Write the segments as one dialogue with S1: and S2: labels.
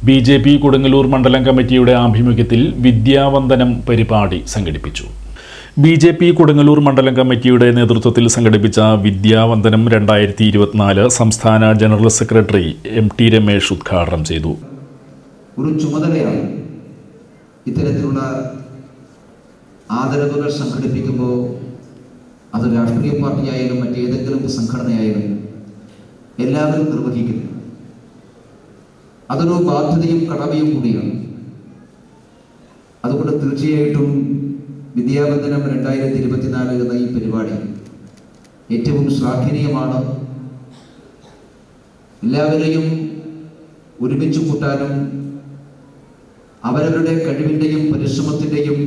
S1: B J P Kodungallur മണ്ഡലം കമ്മിറ്റിയുടെ ആഭിമുഖ്യത്തിൽ വിദ്യാവന്ദനം പരിപാടി സംഘടിപ്പിച്ചു ബി ജെ പി കൊടുങ്ങല്ലൂർ മണ്ഡലം കമ്മിറ്റിയുടെ നേതൃത്വത്തിൽ സംഘടിപ്പിച്ച വിദ്യാവന്ദനം രണ്ടായിരത്തി ഇരുപത്തിനാല് സംസ്ഥാന general secretary M T Ramesh ഉദ്ഘാടനം ചെയ്തു
S2: ഒരു ചുമതലയാണ് ഇത്തരത്തിലുള്ള ആദരവുകൾ സംഘടിപ്പിക്കുമ്പോൾ അത് രാഷ്ട്രീയ പാർട്ടിയായാലും മറ്റേതെങ്കിലും സംഘടനയായാലും എല്ലാവരും നിർവഹിക്കുന്നു അതൊരു ബാധ്യതയും കടമയും കൂടിയാണ് അതുകൊണ്ട് തീർച്ചയായിട്ടും വിദ്യാവന്ദനം രണ്ടായിരത്തി ഇരുപത്തിനാല് എന്ന ഈ പരിപാടി ഏറ്റവും ശ്ലാഘനീയമാണ് എല്ലാവരെയും ഒരുമിച്ച് കൂട്ടാനും അവരവരുടെ കഴിവിൻ്റെയും പരിശ്രമത്തിൻ്റെയും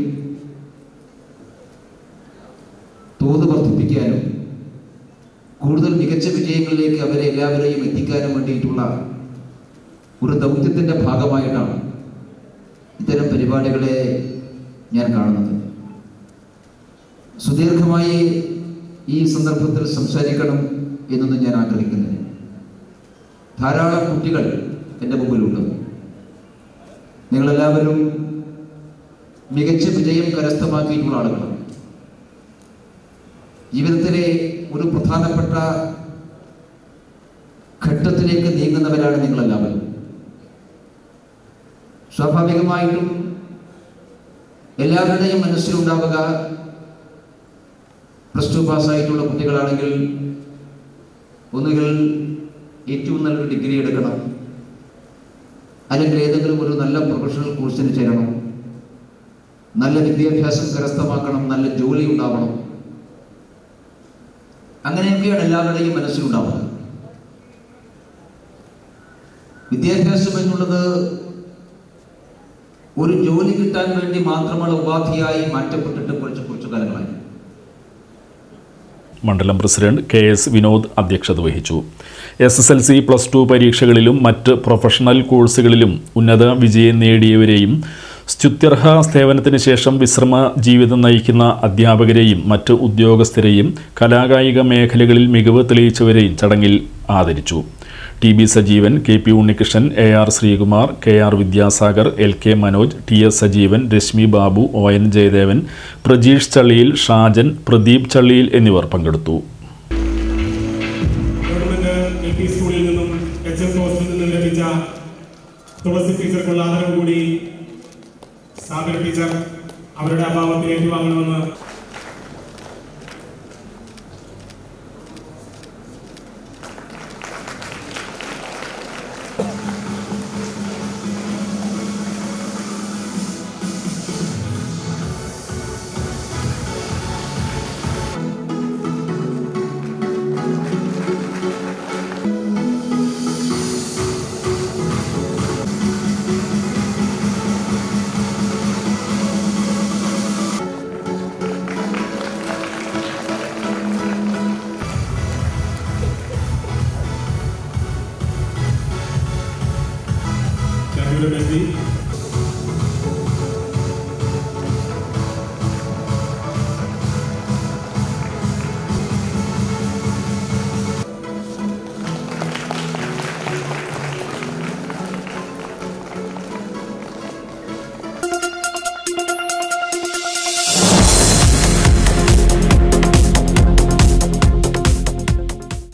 S2: തോത് വർദ്ധിപ്പിക്കാനും കൂടുതൽ മികച്ച വിജയങ്ങളിലേക്ക് അവരെ എല്ലാവരെയും എത്തിക്കാനും വേണ്ടിയിട്ടുള്ള ഒരു ദൗത്യത്തിൻ്റെ ഭാഗമായിട്ടാണ് ഇത്തരം പരിപാടികളെ ഞാൻ കാണുന്നത് സുദീർഘമായി ഈ സന്ദർഭത്തിൽ സംസാരിക്കണം എന്നൊന്നും ഞാൻ ആഗ്രഹിക്കുന്നില്ല ധാരാളം കുട്ടികൾ എൻ്റെ മുമ്പിലുണ്ട് നിങ്ങളെല്ലാവരും മികച്ച വിജയം കരസ്ഥമാക്കിയിട്ടുള്ള ആളുകളാണ് ജീവിതത്തിലെ ഒരു പ്രധാനപ്പെട്ട ഘട്ടത്തിലേക്ക് നീങ്ങുന്നവരാണ് നിങ്ങളെല്ലാവരും സ്വാഭാവികമായിട്ടും എല്ലാവരുടെയും മനസ്സിലുണ്ടാവുക പ്ലസ് ടു പാസ്സായിട്ടുള്ള കുട്ടികളാണെങ്കിൽ ഒന്നുകിൽ ഏറ്റവും നല്ലൊരു ഡിഗ്രി എടുക്കണം അല്ലെങ്കിൽ ഏതെങ്കിലും ഒരു നല്ല പ്രൊഫഷണൽ കോഴ്സിന് ചേരണം നല്ല വിദ്യാഭ്യാസം കരസ്ഥമാക്കണം നല്ല ജോലി ഉണ്ടാവണം അങ്ങനെയൊക്കെയാണ് എല്ലാവരുടെയും മനസ്സിലുണ്ടാവുന്നത് വിദ്യാഭ്യാസം എന്നുള്ളത് ഒരു ജോലി കിട്ടാൻ വേണ്ടി മാത്രമുള്ള ഉപാധിയായി മാറ്റപ്പെട്ടിട്ട് കുറച്ച് കുറച്ചു കാലങ്ങളായി
S1: മണ്ഡലം പ്രസിഡന്റ് കെ എസ് വിനോദ് അധ്യക്ഷത വഹിച്ചു S S L C plus two പരീക്ഷകളിലും മറ്റ് പ്രൊഫഷണൽ കോഴ്സുകളിലും ഉന്നത വിജയം നേടിയവരെയും സ്തുത്യർഹ സേവനത്തിന് ശേഷം വിശ്രമ ജീവിതം നയിക്കുന്ന അധ്യാപകരെയും മറ്റ് ഉദ്യോഗസ്ഥരെയും കലാകായിക മേഖലകളിൽ മികവ് തെളിയിച്ചവരെയും ചടങ്ങിൽ ആദരിച്ചു T B Sajeevan K P Unnikrishnan A R Sreekumar K R Vidyasagar L K Manoj T S Sajeevan Reshmi Babu O N Jayadevan Prajeesh Challiyil Shajan Pradeep Challiyil എന്നിവർ പങ്കെടുത്തു
S3: ഗവൺമെന്റ് എൽ പി സ്കൂളിൽ നിന്നും എച്ച് എം ഹോസ്റ്റലിൽ നിന്നും ലഭിച്ച തുളസി ടീച്ചർക്കുള്ള ആദരവ് കൂടി സാഗര ടീച്ചർ അവരുടെ അഭാവത്തിൽ ഏറ്റുവാങ്ങണമെന്ന് രണ്ടുപേരും എത്തി